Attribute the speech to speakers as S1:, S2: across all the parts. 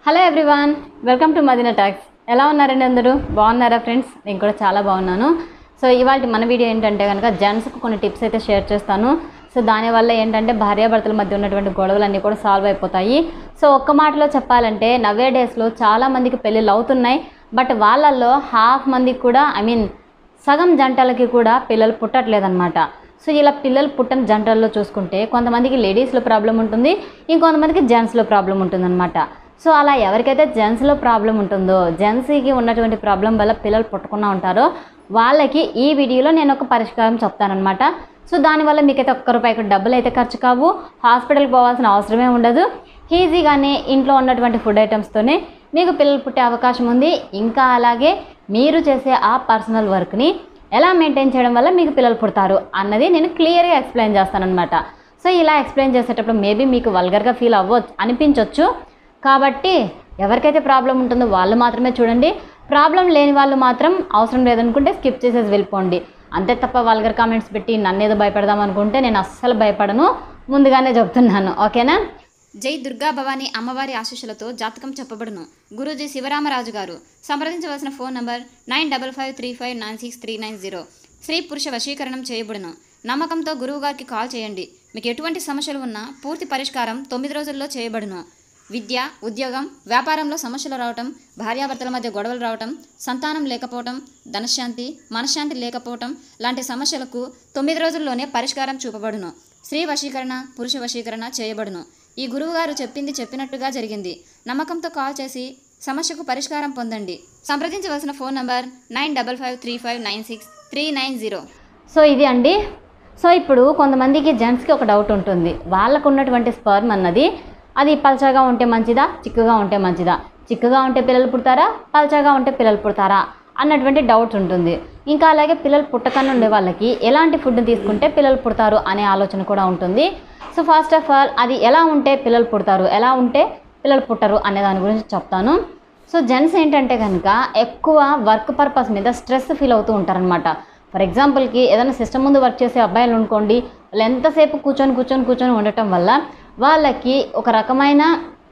S1: hello everyone welcome to Madina talks ఎలా ఉన్నారండి అందరూ బాగున్నారా ఫ్రెండ్స్ నేను కూడా చాలా బాగున్నాను సో ఇవాళ మన వీడియో ఏంటంటే కనుక జెంట్స్కి కొన్ని టిప్స్ అయితే షేర్ చేస్తాను సో దానివల్ల ఏంటంటే భార్యాభర్తల మధ్య ఉన్నటువంటి గొడవలన్నీ కూడా సాల్వ్ అయిపోతాయి సో ఒక్క మాటలో చెప్పాలంటే నవే డేస్లో చాలామందికి పెళ్ళిళ్ళు అవుతున్నాయి బట్ వాళ్ళల్లో హాఫ్ మందికి కూడా ఐ మీన్ సగం జంటలకి కూడా పిల్లలు పుట్టట్లేదన్నమాట సో ఇలా పిల్లలు పుట్టని జంటల్లో చూసుకుంటే కొంతమందికి లేడీస్లో ప్రాబ్లం ఉంటుంది ఇంకొంతమందికి జెంట్స్లో ప్రాబ్లం ఉంటుందన్నమాట సో అలా ఎవరికైతే జెంట్స్లో ప్రాబ్లం ఉంటుందో జెంట్స్కి ఉన్నటువంటి ప్రాబ్లం వల్ల పిల్లలు పుట్టకుండా ఉంటారో వాళ్ళకి ఈ వీడియోలో నేను ఒక పరిష్కారం చెప్తానమాట సో దానివల్ల మీకైతే ఒక్క రూపాయికి డబ్బులు అయితే ఖర్చు కావు హాస్పిటల్కి పోవాల్సిన అవసరమే ఉండదు ఈజీగానే ఇంట్లో ఉన్నటువంటి ఫుడ్ ఐటమ్స్తోనే మీకు పిల్లలు పుట్టే అవకాశం ఉంది ఇంకా అలాగే మీరు చేసే ఆ పర్సనల్ వర్క్ని ఎలా మెయింటైన్ చేయడం వల్ల మీకు పిల్లలు పుడతారు అన్నది నేను క్లియర్గా ఎక్స్ప్లెయిన్ చేస్తానన్నమాట సో ఇలా ఎక్స్ప్లెయిన్ చేసేటప్పుడు మేబీ మీకు వల్గర్గా ఫీల్ అవ్వచ్చు అనిపించవచ్చు కాబట్టి ఎవరికైతే ప్రాబ్లం ఉంటుందో వాళ్ళు మాత్రమే చూడండి ప్రాబ్లం లేని వాళ్ళు మాత్రం అవసరం లేదనుకుంటే స్కిప్ చేసేసి వెళ్ళిపోండి అంతే తప్ప వల్గర్ కామెంట్స్ పెట్టి నన్ను ఏదో భయపెడదాం అనుకుంటే నేను అస్సలు భయపడను ముందుగానే చెప్తున్నాను ఓకేనా
S2: జై దుర్గా భవానీ అమ్మవారి ఆశీస్సులతో జాతకం చెప్పబడును గురూజీ శివరామరాజు గారు సంప్రదించవలసిన phone number nine double five three five nine six three nine zero స్త్రీ పురుష వశీకరణం చేయబడును నమ్మకంతో గురువు గారికి కాల్ చేయండి మీకు ఎటువంటి సమస్యలు ఉన్నా పూర్తి పరిష్కారం తొమ్మిది రోజుల్లో చేయబడును విద్య ఉద్యోగం వ్యాపారంలో సమస్యలు రావటం భార్యాభర్తల మధ్య గొడవలు రావటం సంతానం లేకపోవటం ధనశాంతి మనశ్శాంతి లేకపోవటం లాంటి సమస్యలకు తొమ్మిది రోజుల్లోనే పరిష్కారం చూపబడును స్త్రీ వశీకరణ పురుష వశీకరణ చేయబడును ఈ గురువుగారు చెప్పింది చెప్పినట్టుగా జరిగింది నమ్మకంతో కాల్ చేసి సమస్యకు పరిష్కారం పొందండి సంప్రదించవలసిన phone number nine double five three five nine six three nine zero
S1: so ఇది అండి సో ఇప్పుడు కొంతమందికి జెంట్స్కి ఒక డౌట్ ఉంటుంది వాళ్ళకు ఉన్నటువంటి స్పర్మ్ అన్నది అది పల్చగా ఉంటే మంచిదా చిక్కగా ఉంటే మంచిదా చిక్కగా ఉంటే పిల్లలు పుడతారా పల్చగా ఉంటే పిల్లలు పుడతారా అన్నటువంటి డౌట్ ఉంటుంది ఇంకా అలాగే పిల్లలు పుట్టకన్నా ఉండే వాళ్ళకి ఎలాంటి ఫుడ్ తీసుకుంటే పిల్లలు పుడతారు అనే ఆలోచన కూడా ఉంటుంది సో ఫస్ట్ ఆఫ్ ఆల్ అది ఎలా ఉంటే పిల్లలు పుడతారు ఎలా ఉంటే పిల్లలు పుట్టరు అనే దాని గురించి చెప్తాను సో జెంట్స్ ఏంటంటే కనుక ఎక్కువ వర్క్ పర్పస్ మీద స్ట్రెస్ ఫీల్ అవుతూ ఉంటారనమాట ఫర్ ఎగ్జాంపుల్కి ఏదైనా సిస్టమ్ ముందు వర్క్ చేసే అబ్బాయిలు అనుకోండి వాళ్ళు ఎంతసేపు కూర్చొని కూర్చొని కూర్చొని ఉండటం వల్ల వాళ్ళకి ఒక రకమైన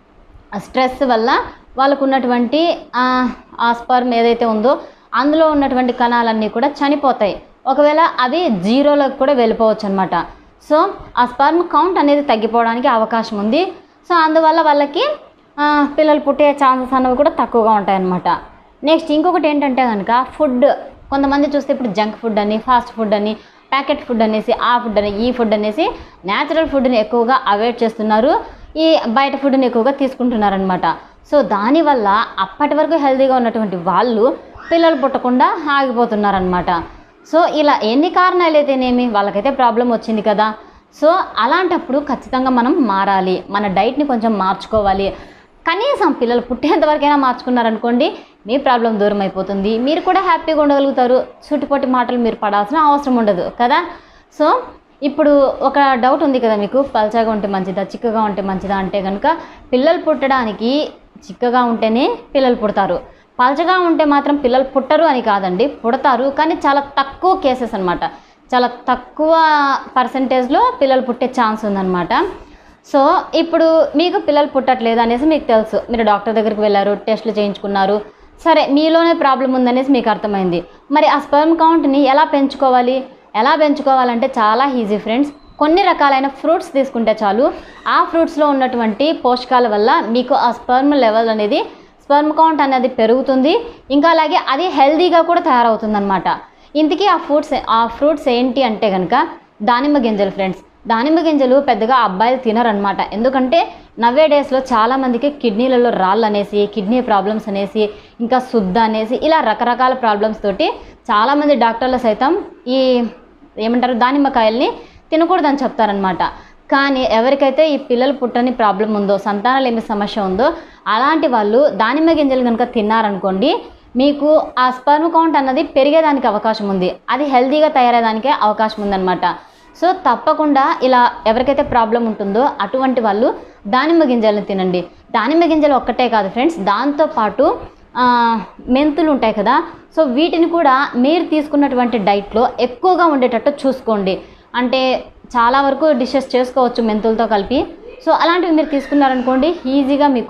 S1: స్ట్రెస్ వల్ల వాళ్ళకు ఉన్నటువంటి ఆ, ఆ స్పర్మ్ ఏదైతే ఉందో అందులో ఉన్నటువంటి కణాలన్నీ కూడా చనిపోతాయి ఒకవేళ అవి జీరోలోకి కూడా వెళ్ళిపోవచ్చు అనమాట సో ఆ స్పర్మ్ కౌంట్ అనేది తగ్గిపోవడానికి అవకాశం ఉంది సో అందువల్ల వాళ్ళకి ఆ, పిల్లలు పుట్టే ఛాన్సెస్ అనేవి కూడా తక్కువగా ఉంటాయన్నమాట నెక్స్ట్ ఇంకొకటి ఏంటంటే కనుక ఫుడ్ కొంతమంది చూస్తే ఇప్పుడు జంక్ ఫుడ్ అని ఫాస్ట్ ఫుడ్ అని ప్యాకెట్ ఫుడ్ అనేసి ఆ ఫుడ్ అని ఈ ఫుడ్ అనేసి న్యాచురల్ ఫుడ్ని ఎక్కువగా అవాయిడ్ చేస్తున్నారు ఈ బయట ఫుడ్ని ఎక్కువగా తీసుకుంటున్నారనమాట సో దానివల్ల అప్పటి వరకు హెల్తీగా ఉన్నటువంటి వాళ్ళు పిల్లలు పుట్టకుండా ఆగిపోతున్నారనమాట సో ఇలా ఎన్ని కారణాలు అయితేనేమి వాళ్ళకైతే ప్రాబ్లం వచ్చింది కదా సో అలాంటప్పుడు ఖచ్చితంగా మనం మారాలి మన డైట్ని కొంచెం మార్చుకోవాలి కనీసం పిల్లలు పుట్టేంత వరకైనా మార్చుకున్నారనుకోండి మీ ప్రాబ్లం దూరం అయిపోతుంది మీరు కూడా హ్యాపీగా ఉండగలుగుతారు చుట్టుపట్టి మాటలు మీరు పడాల్సిన అవసరం ఉండదు కదా సో ఇప్పుడు ఒక డౌట్ ఉంది కదా మీకు పల్చగా ఉంటే మంచిదా చిక్కగా ఉంటే మంచిదా అంటే కనుక పిల్లలు పుట్టడానికి చిక్కగా ఉంటేనే పిల్లలు పుడతారు పల్చగా ఉంటే మాత్రం పిల్లలు పుట్టరు అని కాదండి పుడతారు కానీ చాలా తక్కువ కేసెస్ అనమాట చాలా తక్కువ పర్సంటేజ్లో పిల్లలు పుట్టే ఛాన్స్ ఉందన్నమాట సో ఇప్పుడు మీకు పిల్లలు పుట్టట్లేదు అనేసి మీకు తెలుసు మీరు డాక్టర్ దగ్గరికి వెళ్ళారు టెస్టులు చేయించుకున్నారు సరే మీలోనే ప్రాబ్లం ఉందనేసి మీకు అర్థమైంది మరి ఆ స్పర్మ్ కౌంట్ని ఎలా పెంచుకోవాలి ఎలా పెంచుకోవాలంటే చాలా ఈజీ ఫ్రెండ్స్ కొన్ని రకాలైన ఫ్రూట్స్ తీసుకుంటే చాలు ఆ ఫ్రూట్స్లో ఉన్నటువంటి పోషకాల వల్ల మీకు ఆ స్పర్మ్ లెవెల్ అనేది స్పర్మ్ కౌంట్ అనేది పెరుగుతుంది ఇంకా అలాగే అది హెల్దీగా కూడా తయారవుతుందన్నమాట ఇంతకీ ఆ ఫ్రూట్స్ ఆ ఫ్రూట్స్ ఏంటి అంటే కనుక దానిమ్మ గింజలు ఫ్రెండ్స్ దానిమ్మ గింజలు పెద్దగా అబ్బాయిలు తినరనమాట ఎందుకంటే నవ్వే డేస్లో చాలామందికి కిడ్నీలలో రాళ్ళు అనేసి కిడ్నీ ప్రాబ్లమ్స్ అనేసి ఇంకా శుద్ధ అనేసి ఇలా రకరకాల ప్రాబ్లమ్స్ తోటి చాలామంది డాక్టర్లు సైతం ఈ ఏమంటారు దానిమ్మకాయల్ని తినకూడదని చెప్తారనమాట కానీ ఎవరికైతే ఈ పిల్లలు పుట్టని ప్రాబ్లం ఉందో సంతానలేమి సమస్య ఉందో అలాంటి వాళ్ళు దానిమ్మ గింజలు కనుక తిన్నారనుకోండి మీకు ఆ స్పర్మ్ కౌంట్ అన్నది పెరిగేదానికి అవకాశం ఉంది అది హెల్తీగా తయారయ్యేదానికే అవకాశం ఉందన్నమాట సో తప్పకుండా ఇలా ఎవరికైతే ప్రాబ్లం ఉంటుందో అటువంటి వాళ్ళు దానిమ్మ గింజలను తినండి దానిమ్మ గింజలు ఒక్కటే కాదు ఫ్రెండ్స్ దాంతోపాటు ఆ, మెంతులు ఉంటాయి కదా సో వీటిని కూడా మీరు తీసుకున్నటువంటి డైట్లో ఎక్కువగా ఉండేటట్టు చూసుకోండి అంటే చాలా వరకు డిషెస్ చేసుకోవచ్చు మెంతులతో కలిపి సో అలాంటివి మీరు తీసుకున్నారనుకోండి ఈజీగా మీకు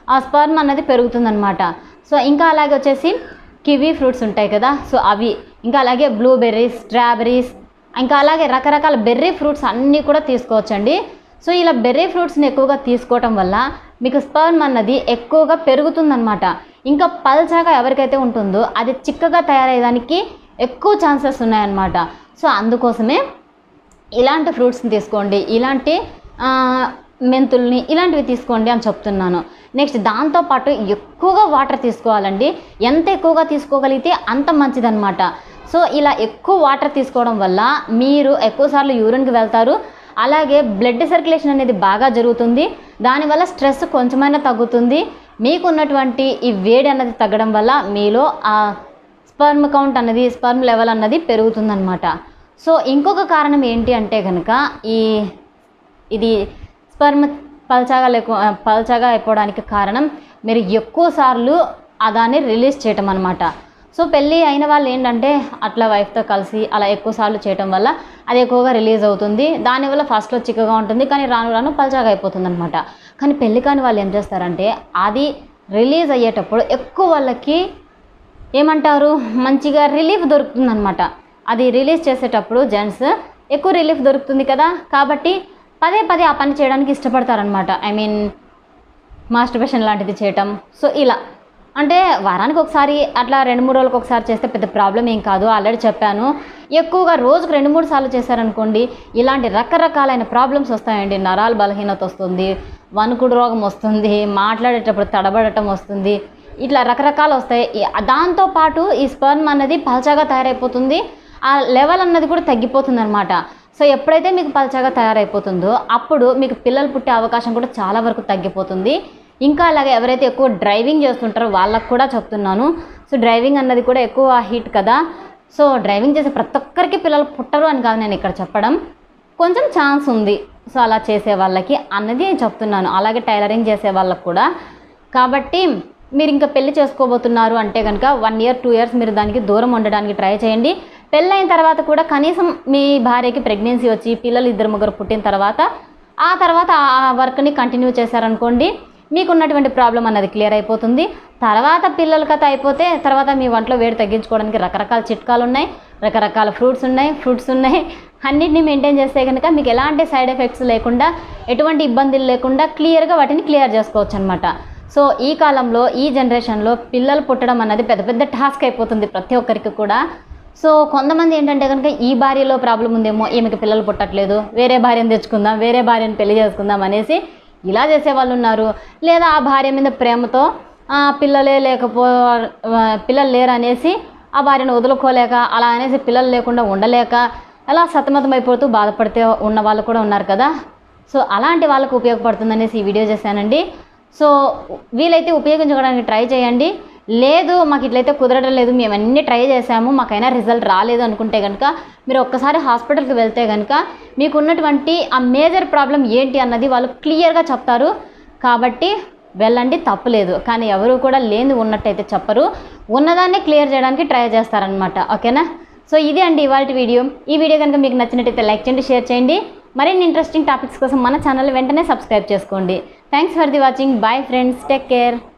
S1: ఆ స్పర్మ్ అన్నది పెరుగుతుందన్నమాట సో ఇంకా అలాగే వచ్చేసి కివీ ఫ్రూట్స్ ఉంటాయి కదా సో అవి ఇంకా అలాగే బ్లూబెర్రీస్ స్ట్రాబెర్రీస్ ఇంకా అలాగే రకరకాల బెర్రీ ఫ్రూట్స్ అన్నీ కూడా తీసుకోవచ్చండి సో ఇలా బెర్రీ ఫ్రూట్స్ని ఎక్కువగా తీసుకోవటం వల్ల మీకు స్పర్మ్ అన్నది ఎక్కువగా పెరుగుతుందన్నమాట ఇంకా పల్చగా ఎవరికైతే ఉంటుందో అది చిక్కగా తయారయ్యేదానికి ఎక్కువ ఛాన్సెస్ ఉన్నాయన్నమాట సో అందుకోసమే ఇలాంటి ఫ్రూట్స్ని తీసుకోండి ఇలాంటి ఆ, మెంతుల్ని ఇలాంటివి తీసుకోండి అని చెప్తున్నాను నెక్స్ట్ దాంతోపాటు ఎక్కువగా వాటర్ తీసుకోవాలండి ఎంత ఎక్కువగా తీసుకోగలిగితే అంత మంచిదన్నమాట సో ఇలా ఎక్కువ వాటర్ తీసుకోవడం వల్ల మీరు ఎక్కువసార్లు యూరిన్కి వెళ్తారు అలాగే బ్లడ్ సర్క్యులేషన్ అనేది బాగా జరుగుతుంది దానివల్ల స్ట్రెస్ కొంచెమైనా తగ్గుతుంది మీకు ఉన్నటువంటి ఈ వేడి అన్నది తగ్గడం వల్ల మీలో ఆ స్పర్మ్ కౌంట్ అన్నది స్పర్మ్ లెవెల్ అన్నది పెరుగుతుందన్నమాట సో ఇంకొక కారణం ఏంటి అంటే కనుక ఈ ఇది స్పర్మ్ పల్చగా లేకు పల్చగా అయిపోవడానికి కారణం మీరు ఎక్కువ సార్లు ఆ దాన్ని రిలీజ్ చేయటం అనమాట సో పెళ్ళి అయిన వాళ్ళు ఏంటంటే అట్లా వైఫ్తో కలిసి అలా ఎక్కువ సార్లు చేయటం వల్ల అది ఎక్కువగా రిలీజ్ అవుతుంది దానివల్ల ఫస్ట్లో చిక్కగా ఉంటుంది కానీ రాను రాను పల్చగా అయిపోతుంది అనమాట కానీ పెళ్ళి కాని వాళ్ళు ఏం చేస్తారంటే అది రిలీజ్ అయ్యేటప్పుడు ఎక్కువ వాళ్ళకి ఏమంటారు మంచిగా రిలీఫ్ దొరుకుతుందన్నమాట అది రిలీజ్ చేసేటప్పుడు జెంట్స్ ఎక్కువ రిలీఫ్ దొరుకుతుంది కదా కాబట్టి పదే పదే ఆ పని చేయడానికి ఇష్టపడతారనమాట ఐ మీన్ మాస్టర్బేషన్ లాంటిది చేయటం సో ఇలా అంటే వారానికి ఒకసారి అట్లా రెండు మూడు రోజులకు ఒకసారి చేస్తే పెద్ద ప్రాబ్లం ఏం కాదు ఆల్రెడీ చెప్పాను ఎక్కువగా రోజుకు రెండు మూడు సార్లు చేశారనుకోండి ఇలాంటి రకరకాలైన ప్రాబ్లమ్స్ వస్తాయండి నరాల బలహీనత వస్తుంది వణుకుడు రోగం వస్తుంది మాట్లాడేటప్పుడు తడబడటం వస్తుంది ఇట్లా రకరకాలు వస్తాయి ఈ- దాంతోపాటు ఈ స్పర్మ్ అన్నది పల్చగా తయారైపోతుంది ఆ లెవెల్ అన్నది కూడా తగ్గిపోతుంది అనమాట సో ఎప్పుడైతే మీకు పల్చగా తయారైపోతుందో అప్పుడు మీకు పిల్లలు పుట్టే అవకాశం కూడా చాలా వరకు తగ్గిపోతుంది ఇంకా అలాగే ఎవరైతే ఎక్కువ డ్రైవింగ్ చేస్తుంటారో వాళ్ళకు కూడా చెప్తున్నాను సో డ్రైవింగ్ అన్నది కూడా ఎక్కువ హీట్ కదా సో డ్రైవింగ్ చేసే ప్రతి ఒక్కరికి పిల్లలు పుట్టరు అని కాదు నేను ఇక్కడ చెప్పడం కొంచెం ఛాన్స్ ఉంది సో అలా చేసే వాళ్ళకి అన్నది నేను చెప్తున్నాను అలాగే టైలరింగ్ చేసే వాళ్ళకి కూడా కాబట్టి మీరు ఇంకా పెళ్లి చేసుకోబోతున్నారు అంటే కనుక వన్ ఇయర్ టూ ఇయర్స్ మీరు దానికి దూరం ఉండడానికి ట్రై చేయండి పెళ్ళైన తర్వాత కూడా కనీసం మీ భార్యకి ప్రెగ్నెన్సీ వచ్చి పిల్లలు ఇద్దరు ముగ్గురు పుట్టిన తర్వాత ఆ తర్వాత ఆ వర్క్ని కంటిన్యూ చేశారనుకోండి మీకు ఉన్నటువంటి ప్రాబ్లం అన్నది క్లియర్ అయిపోతుంది తర్వాత పిల్లల కథ అయిపోతే తర్వాత మీ వంటలో వేడి తగ్గించుకోవడానికి రకరకాల చిట్కాలు ఉన్నాయి రకరకాల ఫ్రూట్స్ ఉన్నాయి ఫ్రూట్స్ ఉన్నాయి అన్నిటిని మెయింటైన్ చేస్తే కనుక మీకు ఎలాంటి సైడ్ ఎఫెక్ట్స్ లేకుండా ఎటువంటి ఇబ్బందులు లేకుండా క్లియర్గా వాటిని క్లియర్ చేసుకోవచ్చు అనమాట సో ఈ కాలంలో ఈ జనరేషన్లో పిల్లలు పుట్టడం అన్నది పెద్ద పెద్ద టాస్క్ అయిపోతుంది ప్రతి ఒక్కరికి కూడా సో కొంతమంది ఏంటంటే కనుక ఈ భార్యలో ప్రాబ్లం ఉందేమో ఈమెకి పిల్లలు పుట్టట్లేదు వేరే భార్యను తెచ్చుకుందాం వేరే భార్యను పెళ్లి చేసుకుందాం అనేసి ఇలా చేసే వాళ్ళు ఉన్నారు లేదా ఆ భార్య మీద ప్రేమతో ఆ, పిల్లలే లేకపో ఆ, పిల్లలు లేరు అనేసి ఆ భార్యను వదులుకోలేక అలా అనేసి పిల్లలు లేకుండా ఉండలేక అలా సతమతం అయిపోతూ బాధపడితే ఉన్న వాళ్ళు కూడా ఉన్నారు కదా సో అలాంటి వాళ్ళకు ఉపయోగపడుతుందనేసి ఈ వీడియో చేశానండి సో వీలైతే ఉపయోగించుకోవడానికి ట్రై చేయండి లేదు మాకు ఇట్లయితే కుదరడం లేదు మేము అన్నీ ట్రై చేసాము మాకైనా రిజల్ట్ రాలేదు అనుకుంటే కనుక మీరు ఒక్కసారి హాస్పిటల్కి వెళ్తే కనుక మీకు ఉన్నటువంటి ఆ మేజర్ ప్రాబ్లం ఏంటి అన్నది వాళ్ళు క్లియర్గా చెప్తారు కాబట్టి వెళ్ళండి తప్పులేదు కానీ ఎవరు కూడా లేని ఉన్నట్టయితే చెప్పరు ఉన్నదాన్ని క్లియర్ చేయడానికి ట్రై చేస్తారనమాట ఓకేనా సో ఇది అండి ఇవాళ వీడియో ఈ వీడియో కనుక మీకు నచ్చినట్టయితే లైక్ చేయండి షేర్ చేయండి మరిన్ని ఇంట్రెస్టింగ్ టాపిక్స్ కోసం మన ఛానల్ వెంటనే సబ్స్క్రైబ్ చేసుకోండి thanks for the watching bye friends take care